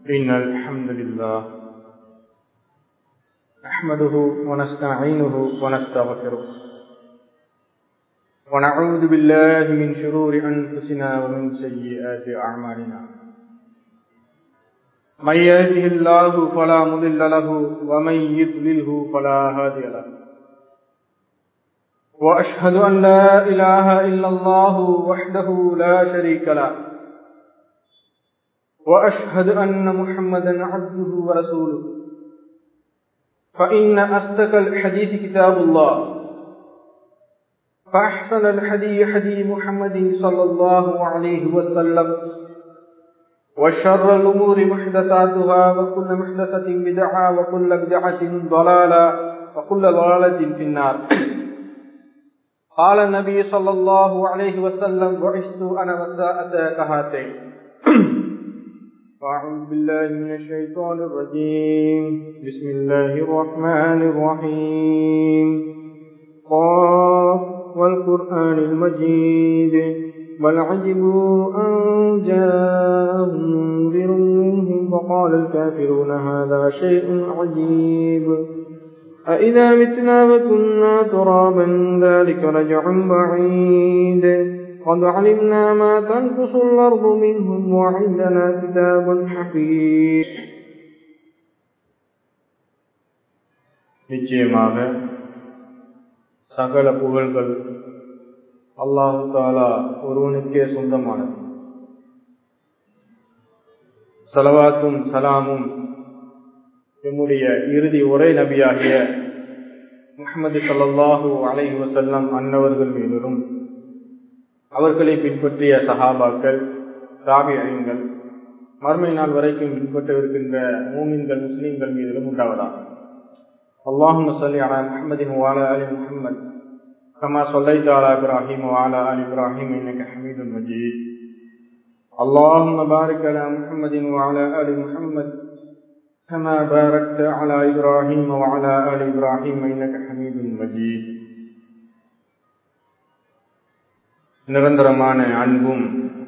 إن الحمد لله نحمده ونستعينه ونستغفره ونعوذ بالله من شرور أنفسنا ومن سيئات أعمالنا من يهده الله فلا مضل له ومن يضلله فلا هادي له وأشهد أن لا إله إلا الله وحده لا شريك له وأشهد أن محمدا عبده ورسوله فإن أصدق الحديث كتاب الله فأحسن الحدي حدي محمد صلى الله عليه وسلم وشر الأمور محدثاتها وكل محدثة بدعة وكل بدعة ضلالة وكل ضلالة في النار قال النبي صلى الله عليه وسلم بعثت أنا وساءة كهاتين أعوذ بالله من الشيطان الرجيم بسم الله الرحمن الرحيم قاف والقرآن المجيد بل عجبوا أن جاءهم منذر منهم فقال الكافرون هذا شيء عجيب أئذا متنا وكنا ترابا ذلك رجع بعيد قد علمنا ما تنقص الأرض منهم وعندنا كتاب حفيظ நிச்சயமாக சகல புகழ்கள் அல்லாஹு தாலா ஒருவனுக்கே சொந்தமானது சலவாத்தும் சலாமும் நம்முடைய இறுதி ஒரே நபியாகிய முகமது சல்லாஹூ அலைஹி வசல்லம் அன்னவர்கள் மீதும் அவர்களை பின்பற்றிய சஹாபாக்கள் தாபியங்கள் மறுமை நாள் வரைக்கும் பின்பற்றவிருக்கின்ற மூமின்கள் முஸ்லீம்கள் மீதிலும் உண்டாவதா اللهم صل على محمد وعلى ال محمد كما صليت على ابراهيم وعلى ال ابراهيم انك حميد مجيد اللهم بارك على محمد وعلى ال محمد كما باركت على ابراهيم وعلى ال ابراهيم انك حميد مجيد நிரந்தரமான அன்பும்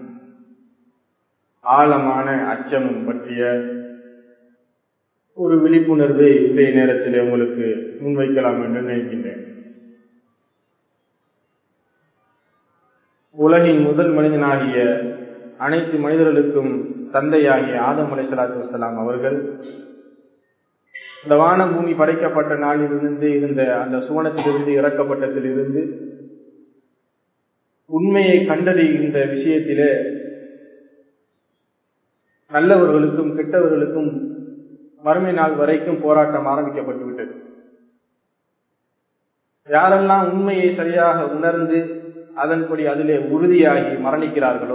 ஆழமான அச்சமும் பற்றிய ஒரு விழிப்புணர்வை இன்றைய நேரத்தில் உங்களுக்கு முன்வைக்கலாம் என்று நினைக்கின்றேன் உலகின் முதல் மனிதனாகிய அனைத்து மனிதர்களுக்கும் தந்தையாகிய ஆதம் அலை சலாத்து வலாம் அவர்கள் இந்த வான பூமி படைக்கப்பட்ட நாளிலிருந்து இருந்த அந்த சுவனத்திலிருந்து இறக்கப்பட்டதிலிருந்து உண்மையை கண்டறிகின்ற விஷயத்திலே நல்லவர்களுக்கும் கெட்டவர்களுக்கும் மறுமை நாள் வரைக்கும் போராட்டம் ஆரம்பிக்கப்பட்டு விட்டது யாரெல்லாம் உண்மையை சரியாக உணர்ந்து அதன்படி அதிலே உறுதியாகி மரணிக்கிறார்களோ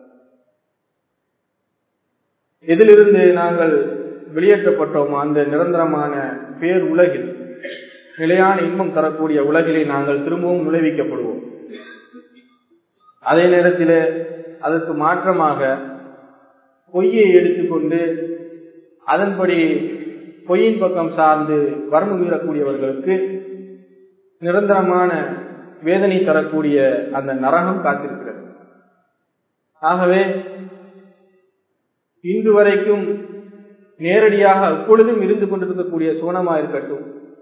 எதிலிருந்து நாங்கள் வெளியேற்றப்பட்டோமோ அந்த நிரந்தரமான பேர் உலகில் நிலையான இன்பம் தரக்கூடிய உலகிலே நாங்கள் திரும்பவும் நுழைவிக்கப்படுவோம் அதே நேரத்தில் அதற்கு மாற்றமாக பொய்யை எடுத்துக்கொண்டு அதன்படி பொய்யின் பக்கம் சார்ந்து வரம்பு மீறக்கூடியவர்களுக்கு நிரந்தரமான வேதனை தரக்கூடிய அந்த நரகம் காத்திருக்கிறது ஆகவே இன்று வரைக்கும் நேரடியாக எப்பொழுதும் இருந்து கொண்டிருக்கக்கூடிய சோனமா இருக்கட்டும்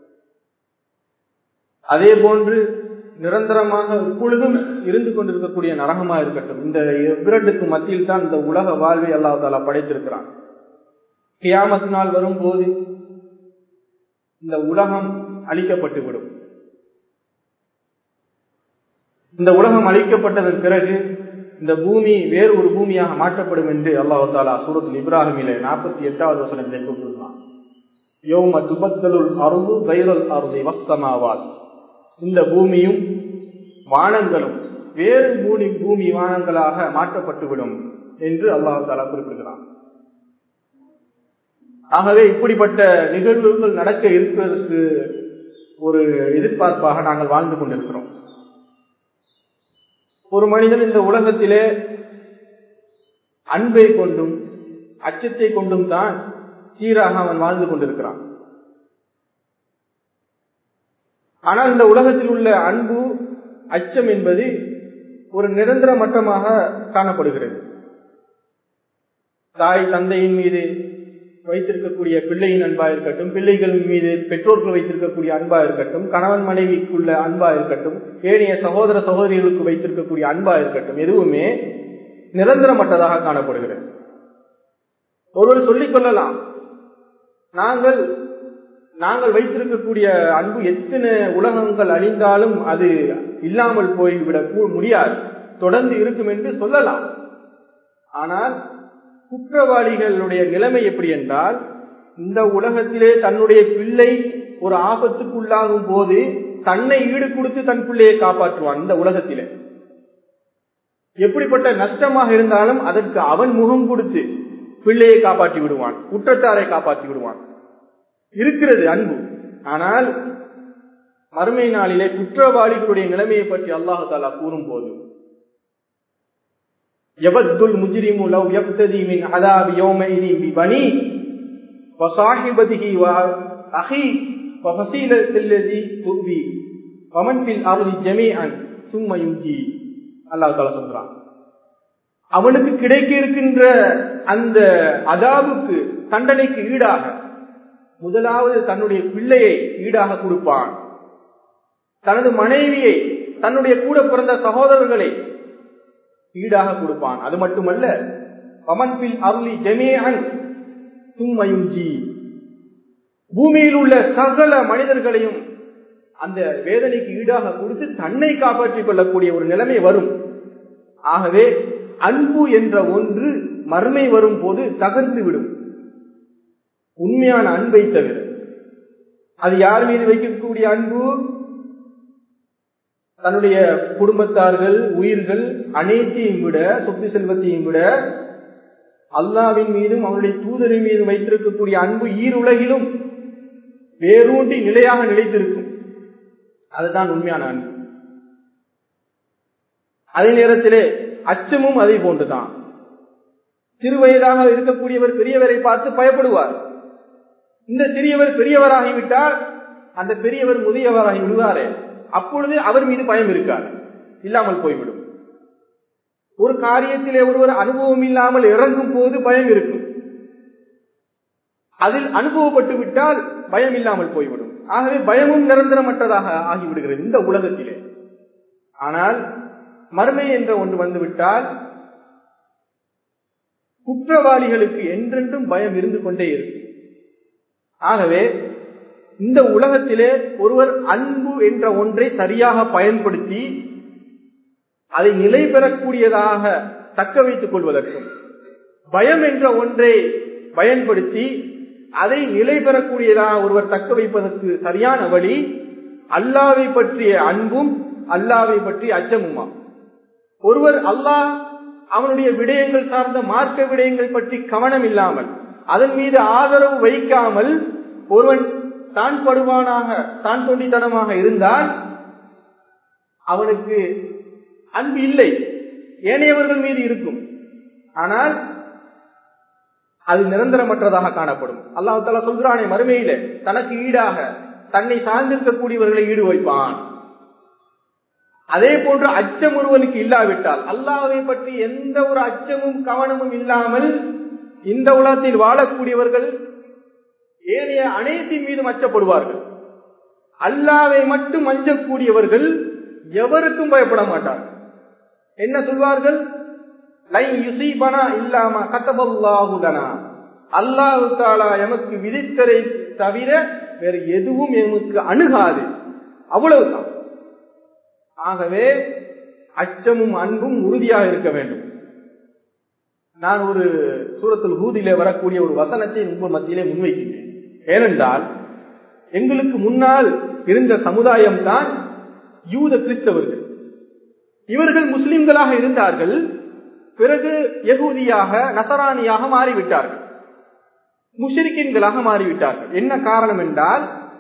அதே போன்று நிரந்தரமாக எப்பொழுதும் இருந்து கொண்டிருக்கக்கூடிய நரகமா இருக்கட்டும் இந்த இரண்டுக்கு மத்தியில் தான் இந்த உலக வாழ்வை அல்லாஹ் தாலா படைத்திருக்கிறான் கியாமத் நாள் வரும்போது இந்த உலகம் அழிக்கப்பட்டுவிடும் இந்த உலகம் அழிக்கப்பட்டதன் பிறகு இந்த பூமி வேறு ஒரு பூமியாக மாற்றப்படும் என்று அல்லாஹு தாலா சூரத்தில் இப்ராஹிமிலே நாற்பத்தி எட்டாவது வசனத்தை கூப்பிட்டுள்ளான் யோம துபத்தலுள் அருள் கைரல் அருளை வசமாவால் இந்த பூமியும் வானங்களும் வேறு பூமி பூமி வானங்களாக மாற்றப்பட்டுவிடும் என்று அல்லாஹு தாலா குறிப்பிடுகிறான் ஆகவே இப்படிப்பட்ட நிகழ்வுகள் நடக்க இருப்பதற்கு ஒரு எதிர்பார்ப்பாக நாங்கள் வாழ்ந்து கொண்டிருக்கிறோம் ஒரு மனிதன் இந்த உலகத்திலே அன்பை கொண்டும் அச்சத்தை கொண்டும் தான் சீராக அவன் வாழ்ந்து கொண்டிருக்கிறான் ஆனால் இந்த உலகத்தில் உள்ள அன்பு அச்சம் என்பது ஒரு நிரந்தர மட்டமாக காணப்படுகிறது தாய் தந்தையின் மீது வைத்திருக்கக்கூடிய பிள்ளையின் அன்பா இருக்கட்டும் பிள்ளைகள் மீது பெற்றோர்கள் வைத்திருக்கக்கூடிய அன்பா இருக்கட்டும் கணவன் மனைவிக்குள்ள அன்பா இருக்கட்டும் ஏனைய சகோதர சகோதரிகளுக்கு வைத்திருக்கக்கூடிய அன்பா இருக்கட்டும் எதுவுமே நிரந்தரமற்றதாக காணப்படுகிறது ஒருவர் சொல்லிக் கொள்ளலாம் நாங்கள் நாங்கள் வைத்திருக்கக்கூடிய அன்பு எத்தனை உலகங்கள் அழிந்தாலும் அது இல்லாமல் போய்விடக் முடியாது தொடர்ந்து இருக்கும் என்று சொல்லலாம் ஆனால் குற்றவாளிகளுடைய நிலைமை எப்படி என்றால் இந்த உலகத்திலே தன்னுடைய பிள்ளை ஒரு ஆபத்துக்குள்ளாகும் போது தன்னை ஈடு கொடுத்து தன் பிள்ளையை காப்பாற்றுவான் இந்த உலகத்திலே எப்படிப்பட்ட நஷ்டமாக இருந்தாலும் அதற்கு அவன் முகம் கொடுத்து பிள்ளையை காப்பாற்றி விடுவான் குற்றத்தாரை காப்பாற்றி விடுவான் இருக்கிறது அன்பு ஆனால் மறுமை நாளிலே குற்றவாளிகளுடைய நிலைமையை பற்றி அல்லாஹாலா கூறும் போது எவத்துல் முஜிரிமு லவ் யப்ததி மின் அதாபி யௌமைதி பிபனி வசாஹிபதிஹி வ அஹி வஃசீலத்தில்லதி துபி வமன் ஃபில் அர்லி ஜமீஅன் சும்ம யுஞ்சி அல்லாஹ் தஆலா சொல்றான் அவனுக்கு கிடைக்க இருக்கின்ற அந்த அதாவுக்கு தண்டனைக்கு ஈடாக முதலாவது தன்னுடைய பிள்ளையை ஈடாக கொடுப்பான் தனது மனைவியை தன்னுடைய கூட பிறந்த சகோதரர்களை ஈடாக கொடுப்பான் அது மட்டுமல்ல பமன்பில் அருளி ஜமேஅன் சும்மையுஞ்சி பூமியில் உள்ள சகல மனிதர்களையும் அந்த வேதனைக்கு ஈடாக கொடுத்து தன்னை காப்பாற்றிக் கொள்ளக்கூடிய ஒரு நிலைமை வரும் ஆகவே அன்பு என்ற ஒன்று மறுமை வரும் போது தகர்ந்து விடும் உண்மையான அன்பை தவிர அது யார் மீது வைக்கக்கூடிய அன்பு தன்னுடைய குடும்பத்தார்கள் உயிர்கள் அனைத்தையும் விட சொத்து செல்வத்தையும் விட அல்லாவின் மீதும் அவனுடைய தூதரின் மீதும் வைத்திருக்கக்கூடிய அன்பு ஈருலகிலும் வேரூன்றி நிலையாக நிலைத்திருக்கும் அதுதான் உண்மையான அன்பு அதே நேரத்திலே அச்சமும் அதை போன்றுதான் சிறு வயதாக இருக்கக்கூடியவர் பெரியவரை பார்த்து பயப்படுவார் இந்த சிறியவர் பெரியவராகிவிட்டால் அந்த பெரியவர் முதியவராகி விடுவாரே அப்பொழுது அவர் மீது பயம் இருக்காது இல்லாமல் போய்விடும் ஒரு காரியத்திலே ஒருவர் அனுபவம் இல்லாமல் இறங்கும் போது பயம் இருக்கும் அதில் அனுபவப்பட்டு விட்டால் பயம் இல்லாமல் போய்விடும் ஆகவே பயமும் நிரந்தரமற்றதாக ஆகிவிடுகிறது இந்த உலகத்திலே ஆனால் மறுமை என்ற ஒன்று வந்துவிட்டால் குற்றவாளிகளுக்கு என்றென்றும் பயம் இருந்து கொண்டே இருக்கும் ஆகவே இந்த உலகத்திலே ஒருவர் அன்பு என்ற ஒன்றை சரியாக பயன்படுத்தி அதை நிலை பெறக்கூடியதாக தக்க வைத்துக் கொள்வதற்கும் பயம் என்ற ஒன்றை பயன்படுத்தி அதை நிலை பெறக்கூடியதாக ஒருவர் தக்க வைப்பதற்கு சரியான வழி அல்லாவை பற்றிய அன்பும் அல்லாவை பற்றிய அச்சமுமா ஒருவர் அல்லாஹ் அவனுடைய விடயங்கள் சார்ந்த மார்க்க விடயங்கள் பற்றி கவனம் இல்லாமல் அதன் மீது ஆதரவு வைக்காமல் ஒருவன் தான் படுவானாக தான் தொண்டித்தனமாக இருந்தால் அவனுக்கு அன்பு இல்லை ஏனையவர்கள் மீது இருக்கும் ஆனால் அது நிரந்தரமற்றதாக காணப்படும் அல்லாஹ் தாலா சொல்கிறானே மறுமையில தனக்கு ஈடாக தன்னை சார்ந்திருக்கக்கூடியவர்களை ஈடு வைப்பான் அதே போன்று அச்சம் ஒருவனுக்கு இல்லாவிட்டால் அல்லாவை பற்றி எந்த ஒரு அச்சமும் கவனமும் இல்லாமல் இந்த உலகத்தில் வாழக்கூடியவர்கள் ஏனைய அனைத்தின் மீதும் அச்சப்படுவார்கள் அல்லாவை மட்டும் அஞ்சக்கூடியவர்கள் எவருக்கும் பயப்பட மாட்டார்கள் என்ன சொல்வார்கள் இல்லாம கத்தபல்லாஹுலனா அல்லாஹு தாலா எமக்கு விதித்தரை தவிர வேறு எதுவும் எமக்கு அணுகாது அவ்வளவுதான் ஆகவே அச்சமும் அன்பும் உறுதியாக இருக்க வேண்டும் நான் ஒரு சூரத்தில் ஹூதிலே வரக்கூடிய ஒரு வசனத்தை உங்கள் மத்தியிலே முன்வைக்கின்றேன் ஏனென்றால் எங்களுக்கு முன்னால் இருந்த சமுதாயம் தான் யூத கிறிஸ்தவர்கள் இவர்கள் முஸ்லிம்களாக இருந்தார்கள் பிறகு யகூதியாக நசராணியாக மாறிவிட்டார்கள் முஷரிக்கின்களாக மாறிவிட்டார்கள் என்ன காரணம் என்றால்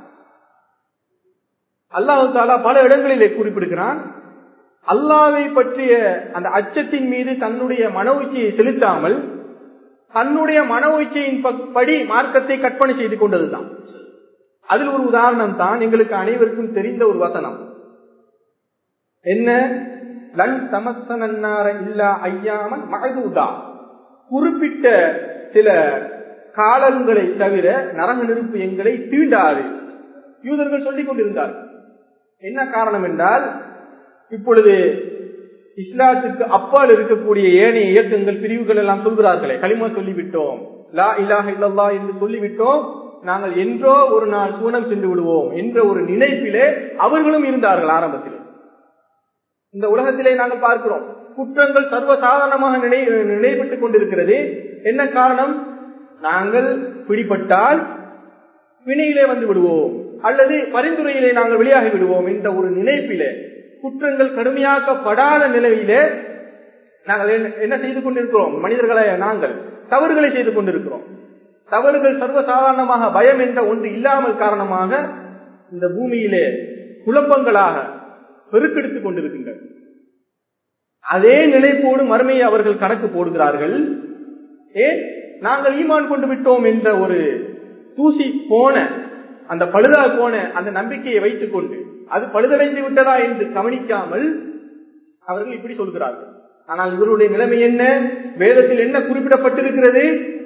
அல்லாஹு தாலா பல இடங்களிலே குறிப்பிடுகிறான் அல்லாவை பற்றிய அந்த அச்சத்தின் மீது தன்னுடைய மன உச்சியை செலுத்தாமல் தன்னுடைய மன உச்சியின் படி மார்க்கத்தை கற்பனை செய்து கொண்டதுதான் அதில் ஒரு உதாரணம் தான் எங்களுக்கு அனைவருக்கும் தெரிந்த ஒரு வசனம் என்ன லன் தமசனார இல்லா ஐயாமன் மகதூதா குறிப்பிட்ட சில காலங்களை தவிர நரக நெருப்பு எங்களை தீண்டாது யூதர்கள் சொல்லிக் கொண்டிருந்தார்கள் என்ன காரணம் என்றால் இப்பொழுது இஸ்லாத்துக்கு அப்பால் இருக்கக்கூடிய ஏனைய இயக்கங்கள் பிரிவுகள் எல்லாம் சொல்கிறார்களே களிமா சொல்லிவிட்டோம் லா இலாஹ இல்லல்லா என்று சொல்லிவிட்டோம் நாங்கள் என்றோ ஒரு நாள் சூனம் சென்று விடுவோம் என்ற ஒரு நினைப்பிலே அவர்களும் இருந்தார்கள் ஆரம்பத்தில் இந்த உலகத்திலே நாங்கள் பார்க்கிறோம் குற்றங்கள் சர்வசாதாரணமாக நினை நினைவுபட்டுக் கொண்டிருக்கிறது என்ன காரணம் நாங்கள் பிடிபட்டால் வினையிலே வந்து விடுவோம் அல்லது பரிந்துரையிலே நாங்கள் வெளியாகி விடுவோம் என்ற ஒரு நினைப்பிலே குற்றங்கள் கடுமையாக்கப்படாத நிலையிலே நாங்கள் என்ன செய்து கொண்டிருக்கிறோம் மனிதர்களை நாங்கள் தவறுகளை செய்து கொண்டிருக்கிறோம் தவறுகள் சர்வசாதாரணமாக பயம் என்ற ஒன்று இல்லாமல் காரணமாக இந்த பூமியிலே குழப்பங்களாக பெருக்கெடுத்துக் கொண்டிருக்கின்றன அதே நினைப்போடு மறுமையை அவர்கள் கணக்கு போடுகிறார்கள் ஏன் நாங்கள் ஈமான் கொண்டு விட்டோம் என்ற ஒரு தூசி போன அந்த பழுதா போன அந்த நம்பிக்கையை வைத்துக் கொண்டு அது பழுதடைந்து விட்டதா என்று கவனிக்காமல் அவர்கள் இப்படி சொல்கிறார்கள் ஆனால் இவருடைய நிலைமை என்ன வேதத்தில் என்ன குறிப்பிடப்பட்டிருக்கிறது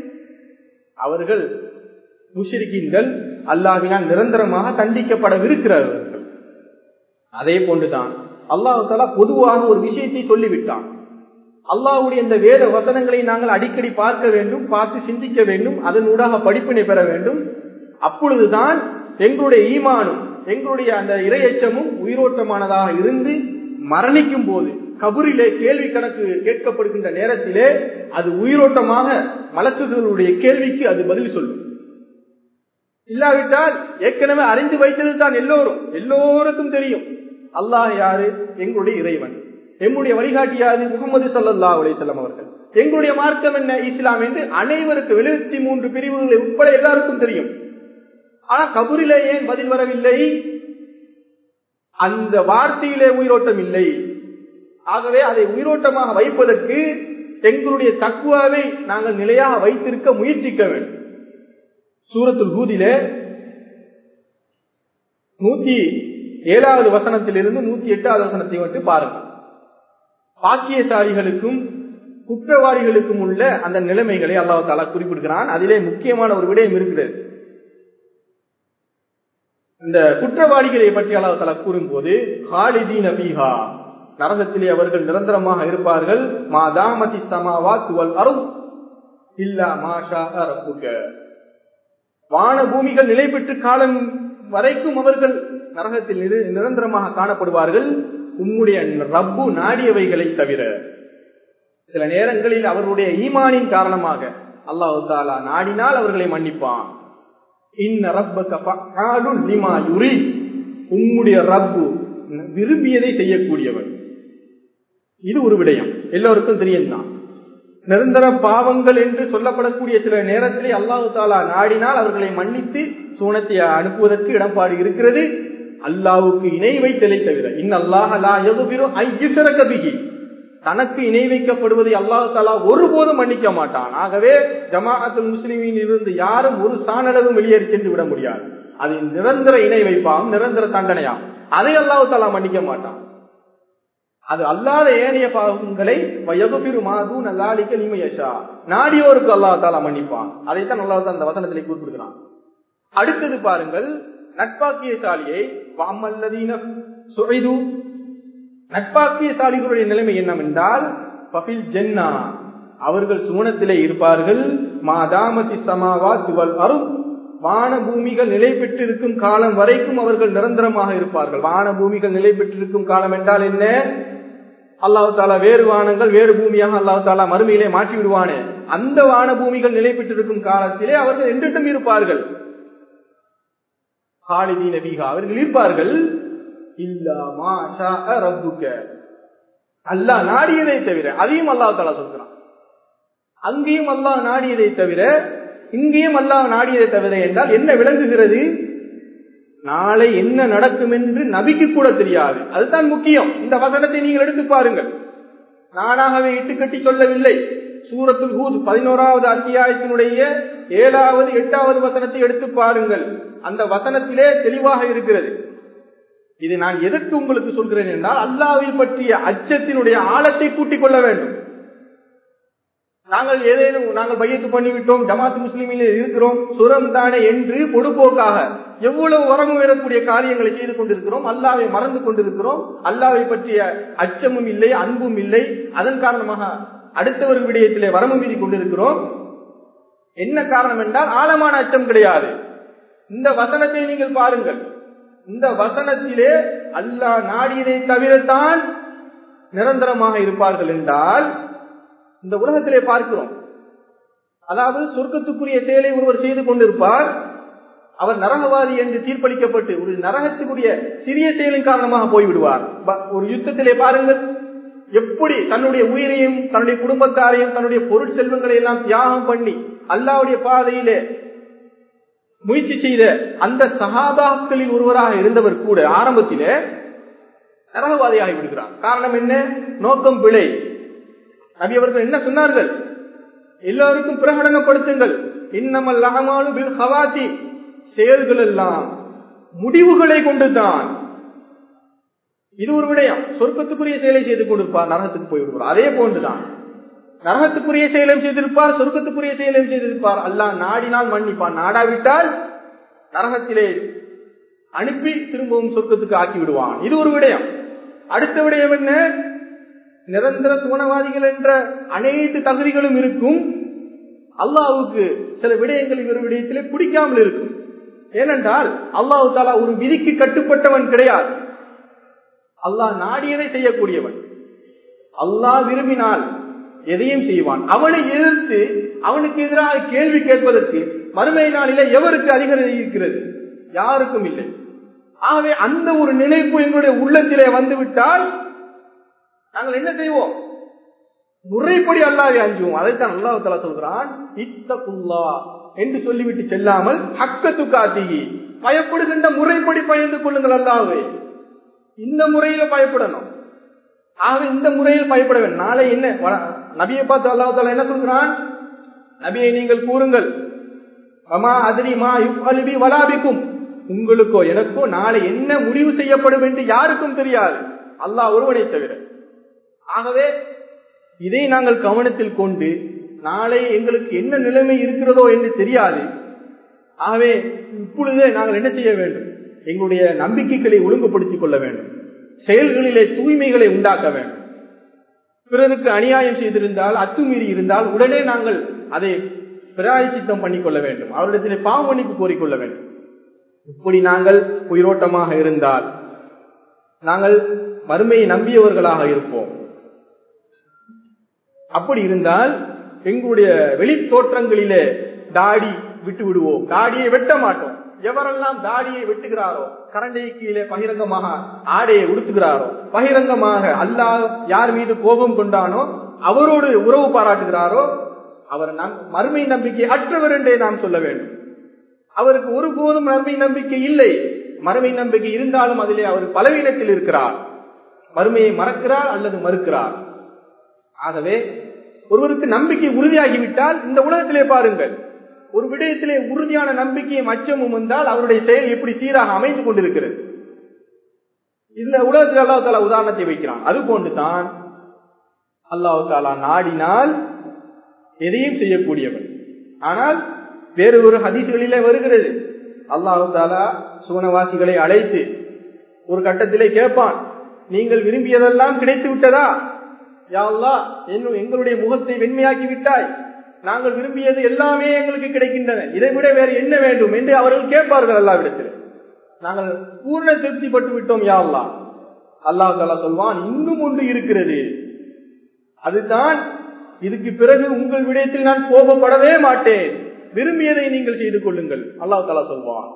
அவர்கள் முஷிரிக்கின்கள் அல்லாவினால் நிரந்தரமாக தண்டிக்கப்படவிருக்கிறார்கள் அதே போன்றுதான் அல்லாஹு தாலா பொதுவாக ஒரு விஷயத்தை சொல்லிவிட்டான் அல்லாஹுடைய இந்த வேத வசனங்களை நாங்கள் அடிக்கடி பார்க்க வேண்டும் பார்த்து சிந்திக்க வேண்டும் அதனூடாக படிப்பினை பெற வேண்டும் அப்பொழுதுதான் எங்களுடைய ஈமானும் எங்களுடைய அந்த இரையச்சமும் உயிரோட்டமானதாக இருந்து மரணிக்கும் போது கபூரிலே கேள்வி கணக்கு கேட்கப்படுகின்ற நேரத்திலே அது உயிரோட்டமாக மலக்குகளுடைய கேள்விக்கு அது பதில் சொல்லும் இல்லாவிட்டால் ஏற்கனவே அறிந்து வைத்தது தான் எல்லோரும் எல்லோருக்கும் தெரியும் அல்லாஹ் யாரு எங்களுடைய இறைவன் எங்களுடைய வழிகாட்டி யாரு முகமது சல்லா அலிசல்லாம் அவர்கள் எங்களுடைய மார்க்கம் என்ன இஸ்லாம் என்று அனைவருக்கும் எழுபத்தி மூன்று பிரிவுகளை உட்பட எல்லாருக்கும் தெரியும் ஆனா கபூரிலே ஏன் பதில் வரவில்லை அந்த வார்த்தையிலே உயிரோட்டம் இல்லை ஆகவே அதை உயிரோட்டமாக வைப்பதற்கு எங்களுடைய தக்குவாவை நாங்கள் நிலையாக வைத்திருக்க முயற்சிக்க வேண்டும் சூரத்துல் ஹூதிலே நூத்தி ஏழாவது வசனத்திலிருந்து நூத்தி எட்டாவது வசனத்தை மட்டும் பாருங்கள் பாக்கியசாலிகளுக்கும் குற்றவாளிகளுக்கும் உள்ள அந்த நிலைமைகளை அல்லாஹ் தாலா குறிப்பிடுகிறான் அதிலே முக்கியமான ஒரு விடயம் இருக்கிறது இந்த குற்றவாளிகளை பற்றி அல்லாஹ் தாலா கூறும்போது ஹாலிதீன் அபிஹா நரகத்திலே அவர்கள் நிரந்தரமாக இருப்பார்கள் மாதாமதி சமாவா துவல் அருள் இல்லா மாஷா ரப்புக வான பூமிகள் நிலை பெற்று காலம் வரைக்கும் அவர்கள் நரகத்தில் நிரந்தரமாக காணப்படுவார்கள் உம்முடைய ரப்பு நாடியவைகளை தவிர சில நேரங்களில் அவர்களுடைய ஈமானின் காரணமாக அல்லாஹு தாலா நாடினால் அவர்களை மன்னிப்பான் உம்முடைய ரப்பு விரும்பியதை செய்யக்கூடியவன் இது ஒரு விடயம் எல்லோருக்கும் தெரியும் தான் நிரந்தர பாவங்கள் என்று சொல்லப்படக்கூடிய சில நேரத்திலே அல்லாஹு தாலா நாடினால் அவர்களை மன்னித்து சூனத்தை அனுப்புவதற்கு இடம்பாடு இருக்கிறது அல்லாவுக்கு இணை வைத்தலை தவிர இன் அல்லாஹ் தனக்கு இணை வைக்கப்படுவதை அல்லாஹு தாலா ஒருபோதும் மன்னிக்க மாட்டான் ஆகவே ஜமாஅத்துல் முஸ்லிமின் இருந்து யாரும் ஒரு சாணளவும் வெளியேறி சென்று விட முடியாது அது நிரந்தர இணை வைப்பாம் நிரந்தர தண்டனையாம் அதை அல்லாஹு தாலா மன்னிக்க மாட்டான் அது அல்லாத ஏனைய பாவங்களை வயதுபிரு மாது நல்லாளிக்க நிமையஷா நாடியோருக்கு அல்லா தாலா மன்னிப்பான் அதைத்தான் நல்லா அந்த வசனத்திலே குறிப்பிடுகிறான் அடுத்தது பாருங்கள் நட்பாக்கியசாலியை வாமல்லதீன சுழைது நட்பாக்கியசாலிகளுடைய நிலைமை என்னவென்றால் பபில் ஜென்னா அவர்கள் சுவனத்திலே இருப்பார்கள் மாதாமதி சமாவா துவல் அரு வான பூமிகள் நிலை பெற்றிருக்கும் காலம் வரைக்கும் அவர்கள் நிரந்தரமாக இருப்பார்கள் வான பூமிகள் நிலை பெற்றிருக்கும் காலம் என்றால் என்ன அல்லாஹு தாலா வேறு வானங்கள் வேறு பூமியாக அல்லாஹு தாலா மறுமையிலே மாற்றி விடுவானே அந்த வான பூமிகள் நிலை பெற்றிருக்கும் காலத்திலே அவர்கள் என்றிட்டும் இருப்பார்கள் ஹாலிதீன பீகா அவர்கள் இருப்பார்கள் அல்லாஹ் நாடியதை தவிர அதையும் அல்லாஹ் தாலா சொல்கிறான் அங்கேயும் அல்லாஹ் நாடியதை தவிர இங்கேயும் அல்லாஹ் நாடியதை தவிர என்றால் என்ன விளங்குகிறது நாளை என்ன நடக்கும் என்று நபிக்கு கூட தெரியாது அதுதான் முக்கியம் இந்த வசனத்தை நீங்கள் எடுத்து பாருங்கள் நானாகவே இட்டுக்கட்டி சொல்லவில்லை சூரத்துல் ஹூத் பதினோராவது அத்தியாயத்தினுடைய ஏழாவது எட்டாவது வசனத்தை எடுத்து பாருங்கள் அந்த வசனத்திலே தெளிவாக இருக்கிறது இது நான் எதற்கு உங்களுக்கு சொல்கிறேன் என்றால் அல்லாவை பற்றிய அச்சத்தினுடைய ஆழத்தை கூட்டிக் கொள்ள வேண்டும் நாங்கள் ஏதேனும் நாங்கள் பையத்து பண்ணிவிட்டோம் ஜமாத் முஸ்லிமில் இருக்கிறோம் சுரம் தானே என்று பொடுபோக்காக எவ்வளவு வரம்பு வரக்கூடிய காரியங்களை செய்து கொண்டிருக்கிறோம் அல்லாவை மறந்து கொண்டிருக்கிறோம் அல்லாவை பற்றிய அச்சமும் இல்லை அன்பும் இல்லை அதன் காரணமாக அடுத்தவர் விடயத்திலே வரம்பு மீறி கொண்டிருக்கிறோம் என்ன காரணம் என்றால் ஆழமான அச்சம் கிடையாது இந்த வசனத்தை நீங்கள் பாருங்கள் இந்த வசனத்திலே அல்லாஹ் நாடியதை தவிரத்தான் நிரந்தரமாக இருப்பார்கள் என்றால் இந்த உலகத்திலே பார்க்கிறோம் அதாவது சொர்க்கத்துக்குரிய செயலை ஒருவர் செய்து கொண்டிருப்பார் அவர் நரகவாதி என்று தீர்ப்பளிக்கப்பட்டு ஒரு நரகத்துக்குரிய சிறிய செயலின் காரணமாக போய்விடுவார் ஒரு யுத்தத்திலே பாருங்கள் எப்படி தன்னுடைய உயிரையும் தன்னுடைய குடும்பத்தாரையும் தன்னுடைய பொருள் செல்வங்களை எல்லாம் தியாகம் பண்ணி அல்லாவுடைய பாதையிலே முயற்சி செய்த அந்த சகாபாக்களில் ஒருவராக இருந்தவர் கூட ஆரம்பத்திலே நரகவாதியாகி விடுகிறார் காரணம் என்ன நோக்கம் பிழை நபி அவர்கள் என்ன சொன்னார்கள் எல்லாருக்கும் பிரகடனப்படுத்துங்கள் இன்னமல் அகமாலு பில் ஹவாத்தி செயல்கள் எல்லாம் முடிவுகளை கொண்டுதான் இது ஒரு விடயம் சொர்க்கத்துக்குரிய செயலை செய்து கொண்டிருப்பார் நரகத்துக்கு போய் விடுவார் அதே போன்றுதான் நரகத்துக்குரிய செயலும் செய்திருப்பார் சொர்க்கத்துக்குரிய செயலும் செய்திருப்பார் அல்லாஹ் நாடினால் மன்னிப்பான் நாடாவிட்டால் நரகத்திலே அனுப்பி திரும்பவும் சொர்க்கத்துக்கு ஆக்கி விடுவான் இது ஒரு விடயம் அடுத்த விடயம் என்ன நிரந்தர சுவனவாதிகள் என்ற அனைத்து தகுதிகளும் இருக்கும் அல்லாவுக்கு சில விடயங்கள் இவர் விடயத்திலே பிடிக்காமல் இருக்கும் ஏனென்றால் அல்லாஹு தாலா ஒரு விதிக்கு கட்டுப்பட்டவன் கிடையாது அல்லாஹ் நாடியதை செய்யக்கூடியவன் அல்லாஹ் விரும்பினால் எதையும் செய்வான் அவனை எதிர்த்து அவனுக்கு எதிராக கேள்வி கேட்பதற்கு மறுமை நாளில எவருக்கு அதிகாரம் இருக்கிறது யாருக்கும் இல்லை ஆகவே அந்த ஒரு நினைப்பு எங்களுடைய உள்ளத்திலே வந்துவிட்டால் நாங்கள் என்ன செய்வோம் முறைப்படி அல்லாவை அஞ்சுவோம் அதைத்தான் அல்லாஹ் தலா சொல்கிறான் இத்தகுல்லா என்று சொல்லிவிட்டு செல்லாமல் ஹக்கத்து காத்திகி பயப்படுகின்ற முறைப்படி பயந்து கொள்ளுங்கள் அல்லாவே இந்த முறையில பயப்படணும் ஆகவே இந்த முறையில் பயப்பட வேண்டும் நாளை என்ன நபியை பார்த்து அல்லாஹ் தாலா என்ன சொல்கிறான் நபியை நீங்கள் கூறுங்கள் அமா அதிரிமா யுப் அலுபி வலாபிக்கும் உங்களுக்கோ எனக்கோ நாளை என்ன முடிவு செய்யப்படும் என்று யாருக்கும் தெரியாது அல்லாஹ் ஒருவனை தவிர ஆகவே இதை நாங்கள் கவனத்தில் கொண்டு நாளை எங்களுக்கு என்ன நிலைமை இருக்கிறதோ என்று தெரியாது ஆகவே இப்பொழுதே நாங்கள் என்ன செய்ய வேண்டும் எங்களுடைய நம்பிக்கைகளை ஒழுங்குபடுத்திக் கொள்ள வேண்டும் செயல்களிலே தூய்மைகளை உண்டாக்க வேண்டும் பிறருக்கு அநியாயம் செய்திருந்தால் அத்துமீறி இருந்தால் உடனே நாங்கள் அதை பிராயச்சித்தம் பண்ணிக்கொள்ள வேண்டும் அவரிடத்திலே பாவ மன்னிப்பு கோரிக்கொள்ள வேண்டும் இப்படி நாங்கள் உயிரோட்டமாக இருந்தால் நாங்கள் மறுமையை நம்பியவர்களாக இருப்போம் அப்படி இருந்தால் எங்களுடைய வெளி தோற்றங்களிலே தாடி விட்டு விடுவோம் தாடியை வெட்ட மாட்டோம் எவரெல்லாம் தாடியை வெட்டுகிறாரோ கரண்டை கீழே பகிரங்கமாக ஆடையை உடுத்துகிறாரோ பகிரங்கமாக அல்லாஹ் யார் மீது கோபம் கொண்டானோ அவரோடு உறவு பாராட்டுகிறாரோ அவர் மறுமை நம்பிக்கை அற்றவர் என்றே நாம் சொல்ல வேண்டும் அவருக்கு ஒருபோதும் மறுமை நம்பிக்கை இல்லை மறுமை நம்பிக்கை இருந்தாலும் அதிலே அவர் பலவீனத்தில் இருக்கிறார் மறுமையை மறக்கிறார் அல்லது மறுக்கிறார் ஆகவே ஒருவருக்கு நம்பிக்கை உறுதியாகிவிட்டால் இந்த உலகத்திலே பாருங்கள் ஒரு விடயத்திலே உறுதியான நம்பிக்கையும் அச்சமும் வந்தால் அவருடைய செயல் எப்படி சீராக அமைந்து கொண்டிருக்கிறது இதுல உலகத்தில் அல்லாஹு தாலா உதாரணத்தை வைக்கிறான் அது போன்றுதான் அல்லாஹு தாலா நாடினால் எதையும் செய்யக்கூடியவன் ஆனால் வேறு ஒரு ஹதீசுகளிலே வருகிறது அல்லாஹு தாலா சுவனவாசிகளை அழைத்து ஒரு கட்டத்திலே கேட்பான் நீங்கள் விரும்பியதெல்லாம் கிடைத்து விட்டதா யாழ்லா என்னும் எங்களுடைய முகத்தை வெண்மையாக்கி விட்டாய் நாங்கள் விரும்பியது எல்லாமே எங்களுக்கு கிடைக்கின்றன இதை விட வேறு என்ன வேண்டும் என்று அவர்கள் கேட்பார்கள் அல்லாவிடத்தில் நாங்கள் பூர்ண திருப்தி பட்டு விட்டோம் யாழ்லா அல்லாஹ் தாலா சொல்வான் இன்னும் ஒன்று இருக்கிறது அதுதான் இதுக்கு பிறகு உங்கள் விடயத்தில் நான் கோபப்படவே மாட்டேன் விரும்பியதை நீங்கள் செய்து கொள்ளுங்கள் அல்லாஹ் தாலா சொல்வான்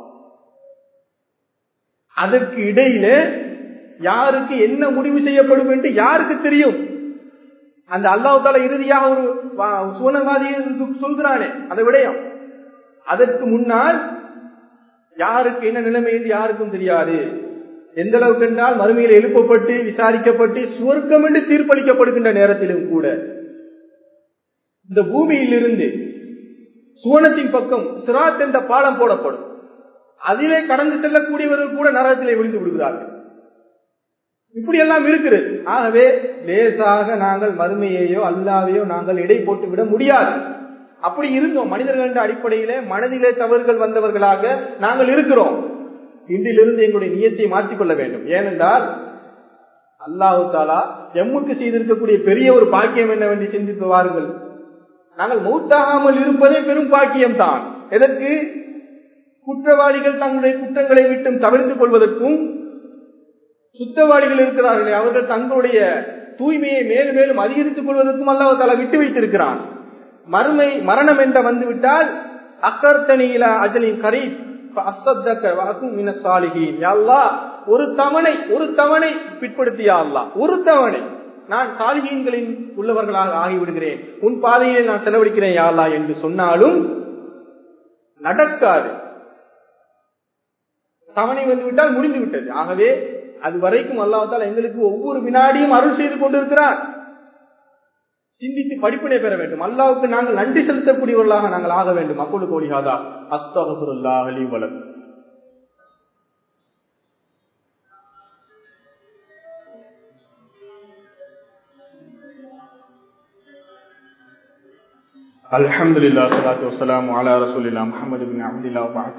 அதற்கு இடையில யாருக்கு என்ன முடிவு செய்யப்படும் என்று யாருக்கு தெரியும் அந்த அல்லாஹ் தாலா இறுதியாக ஒரு சுவனவாதி சொல்கிறானே அந்த விடயம் அதற்கு முன்னால் யாருக்கு என்ன நிலைமை என்று யாருக்கும் தெரியாது எந்த அளவுக்கு என்றால் மறுமையில் எழுப்பப்பட்டு விசாரிக்கப்பட்டு சுவர்க்கம் என்று தீர்ப்பளிக்கப்படுகின்ற நேரத்திலும் கூட இந்த பூமியிலிருந்து சுவனத்தின் பக்கம் சிராத் என்ற பாலம் போடப்படும் அதிலே கடந்து செல்லக்கூடியவர்கள் கூட நரகத்திலே விழுந்து விடுகிறார்கள் இப்படி எல்லாம் இருக்கிறது ஆகவே லேசாக நாங்கள் மறுமையையோ அல்லாவையோ நாங்கள் எடை போட்டு விட முடியாது அப்படி இருந்தோம் மனிதர்கள் என்ற அடிப்படையிலே மனதிலே தவறுகள் வந்தவர்களாக நாங்கள் இருக்கிறோம் இன்றிலிருந்து எங்களுடைய நியத்தை மாற்றிக்கொள்ள வேண்டும் ஏனென்றால் அல்லாஹு தாலா எம்முக்கு செய்திருக்கக்கூடிய பெரிய ஒரு பாக்கியம் என்னவென்று சிந்தித்து வாருங்கள் நாங்கள் மௌத்தாகாமல் இருப்பதே பெரும் பாக்கியம் தான் எதற்கு குற்றவாளிகள் தங்களுடைய குற்றங்களை விட்டும் தவிர்த்துக் கொள்வதற்கும் சுத்தவாளிகள் இருக்கிறார்களே அவர்கள் தங்களுடைய தூய்மையை மேலும் மேலும் அதிகரித்துக் கொள்வதற்கும் அல்லாஹ் தாலா விட்டு வைத்திருக்கிறான் மறுமை மரணம் என்ற வந்துவிட்டால் அக்கர்த்தனியில அஜலின் கரீ ஒரு தவணை ஒரு தவணை பிற்படுத்தியா அல்லா ஒரு தவணை நான் சாலிகீன்களின் உள்ளவர்களாக ஆகிவிடுகிறேன் உன் பாதையை நான் செலவழிக்கிறேன் யாழ்லா என்று சொன்னாலும் நடக்காது தவணை வந்துவிட்டால் முடிந்து விட்டது ஆகவே அது வரைக்கும் அல்லாஹால எங்களுக்கு ஒவ்வொரு வினாடியும் அருள் செய்து கொண்டிருக்கிறார் சிந்தித்து படிப்பினை பெற வேண்டும் அல்லாவுக்கு நாங்கள் நன்றி செலுத்தக்கூடியவர்களாக நாங்கள் ஆக வேண்டும் அப்பொழுது கோடிகாதா அஸ்தகபுல்லா அலி வலன் الحمد لله والصلاة والسلام على رسول الله محمد بن عبد الله وبعد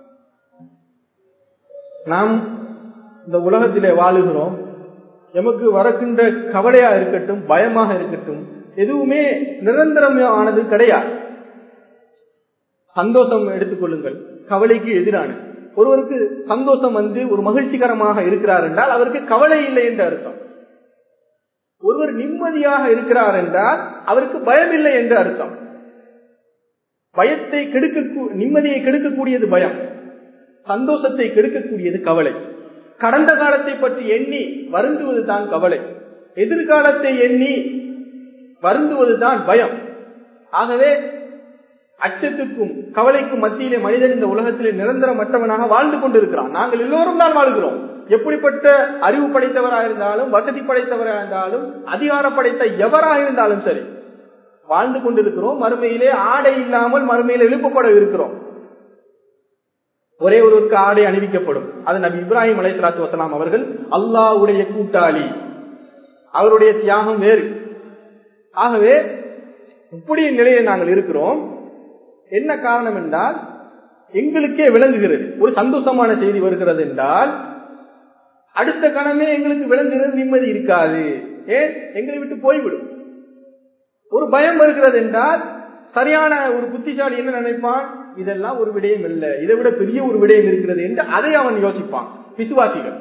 நாம் இந்த உலகத்திலே வாழுகிறோம் எமக்கு வரக்கின்ற கவலையா இருக்கட்டும் பயமாக இருக்கட்டும் எதுவுமே நிரந்தரமானது கிடையாது சந்தோஷம் எடுத்துக்கொள்ளுங்கள் கவலைக்கு எதிரான ஒருவருக்கு சந்தோஷம் வந்து ஒரு மகிழ்ச்சிகரமாக இருக்கிறார் என்றால் அவருக்கு கவலை இல்லை என்று அர்த்தம் ஒருவர் நிம்மதியாக இருக்கிறார் என்றால் அவருக்கு பயம் இல்லை என்று அர்த்தம் பயத்தை கெடுக்க நிம்மதியை கெடுக்கக்கூடியது பயம் சந்தோஷத்தை கெடுக்கக்கூடியது கவலை கடந்த காலத்தை பற்றி எண்ணி வருந்துவது தான் கவலை எதிர்காலத்தை எண்ணி வருந்துவது தான் பயம் ஆகவே அச்சத்துக்கும் கவலைக்கும் மத்தியிலே மனிதன் இந்த உலகத்திலே நிரந்தரமற்றவனாக வாழ்ந்து கொண்டிருக்கிறான் நாங்கள் எல்லோரும் தான் வாழ்கிறோம் எப்படிப்பட்ட அறிவு படைத்தவராக இருந்தாலும் வசதி படைத்தவராக இருந்தாலும் அதிகாரம் படைத்த எவராக இருந்தாலும் சரி வாழ்ந்து கொண்டிருக்கிறோம் மறுமையிலே ஆடை இல்லாமல் மறுமையில எழுப்பப்பட இருக்கிறோம் ஒரே ஒருவருக்கு ஆடை அணிவிக்கப்படும் அது நபி இப்ராஹிம் அலை சலாத்து வசலாம் அவர்கள் அல்லாவுடைய கூட்டாளி அவருடைய தியாகம் வேறு ஆகவே இப்படி நிலையில் நாங்கள் இருக்கிறோம் என்ன காரணம் என்றால் எங்களுக்கே விளங்குகிறது ஒரு சந்தோஷமான செய்தி வருகிறது என்றால் அடுத்த கணமே எங்களுக்கு விளங்குகிறது நிம்மதி இருக்காது ஏன் எங்களை விட்டு போய்விடும் ஒரு பயம் வருகிறது என்றால் சரியான ஒரு புத்திசாலி என்ன நினைப்பான் இதெல்லாம் ஒரு விடயம் இல்லை இதை விட பெரிய ஒரு விடயம் இருக்கிறது என்று அதை அவன் யோசிப்பான் விசுவாசிகள்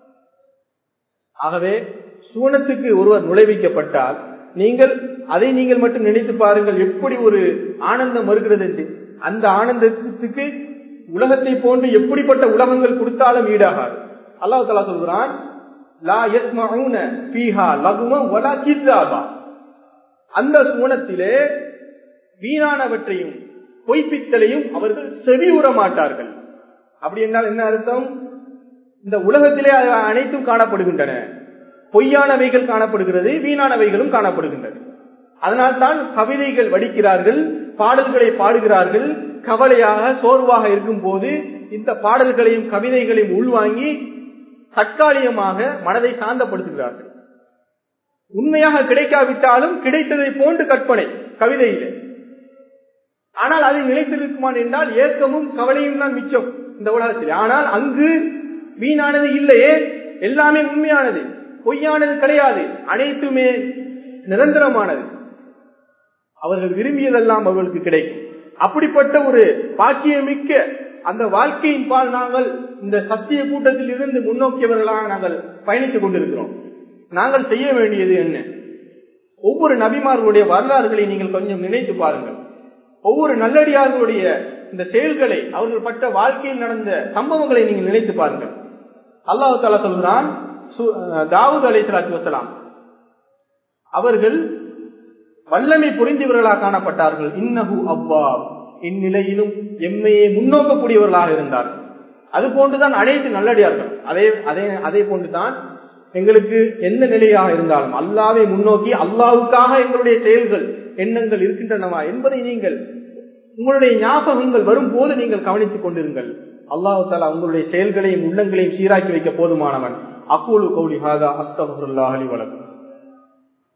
ஆகவே சூனத்துக்கு ஒருவர் நுழைவிக்கப்பட்டால் நீங்கள் அதை நீங்கள் மட்டும் நினைத்து பாருங்கள் எப்படி ஒரு ஆனந்தம் வருகிறது என்று அந்த ஆனந்தத்துக்கு உலகத்தை போன்று எப்படிப்பட்ட உலகங்கள் கொடுத்தாலும் ஈடாகாது அல்லாஹ் தலா சொல்கிறான் லா யஸ்மஊன ஃபீஹா லகுவ வலா கிஸ்ஸாபா அந்த சூனத்திலே வீணானவற்றையும் பொய்ப்பித்தலையும் அவர்கள் செவி உற மாட்டார்கள் அப்படி என்றால் என்ன அர்த்தம் இந்த உலகத்திலே அனைத்தும் காணப்படுகின்றன பொய்யானவைகள் காணப்படுகிறது வீணானவைகளும் காணப்படுகின்றன அதனால் தான் கவிதைகள் வடிக்கிறார்கள் பாடல்களை பாடுகிறார்கள் கவலையாக சோர்வாக இருக்கும் போது இந்த பாடல்களையும் கவிதைகளையும் உள்வாங்கி தற்காலிகமாக மனதை சாந்தப்படுத்துகிறார்கள் உண்மையாக கிடைக்காவிட்டாலும் கிடைத்ததை போன்று கற்பனை கவிதையிலே ஆனால் அது நிலைத்திருக்குமான் என்றால் ஏக்கமும் கவலையும் தான் மிச்சம் இந்த உலகத்தில் ஆனால் அங்கு வீணானது இல்லையே எல்லாமே உண்மையானது பொய்யானது கிடையாது அனைத்துமே நிரந்தரமானது அவர்கள் விரும்பியதெல்லாம் அவர்களுக்கு கிடைக்கும் அப்படிப்பட்ட ஒரு பாக்கியமிக்க அந்த வாழ்க்கையின் பால் நாங்கள் இந்த சத்திய கூட்டத்தில் இருந்து முன்னோக்கியவர்களாக நாங்கள் பயணித்துக் கொண்டிருக்கிறோம் நாங்கள் செய்ய வேண்டியது என்ன ஒவ்வொரு நபிமார்களுடைய வரலாறுகளை நீங்கள் கொஞ்சம் நினைத்து பாருங்கள் ஒவ்வொரு நல்லடியார்களுடைய இந்த செயல்களை அவர்கள் பட்ட வாழ்க்கையில் நடந்த சம்பவங்களை நீங்கள் நினைத்து பாருங்கள் அல்லாஹு தாலா சொல்கிறான் தாவூத் அலி சலாத்து வசலாம் அவர்கள் வல்லமை புரிந்தவர்களாக காணப்பட்டார்கள் இன்னஹு அவ்வா இந்நிலையிலும் எம்மையை முன்னோக்கக்கூடியவர்களாக இருந்தார்கள் அது போன்றுதான் அனைத்து நல்லடியார்கள் அதே அதே அதே போன்றுதான் எங்களுக்கு எந்த நிலையாக இருந்தாலும் அல்லாவை முன்னோக்கி அல்லாவுக்காக எங்களுடைய செயல்கள் எண்ணங்கள் இருக்கின்றனவா என்பதை நீங்கள் உங்களுடைய ஞாபகங்கள் வரும்போது நீங்கள் கவனித்துக் கொண்டிருங்கள் அல்லாஹு தாலா உங்களுடைய செயல்களையும் உள்ளங்களையும் சீராக்கி வைக்க போதுமானவன் அகூலு கௌலி ஹாதா அஸ்தகுல்லாஹலி வழக்கம்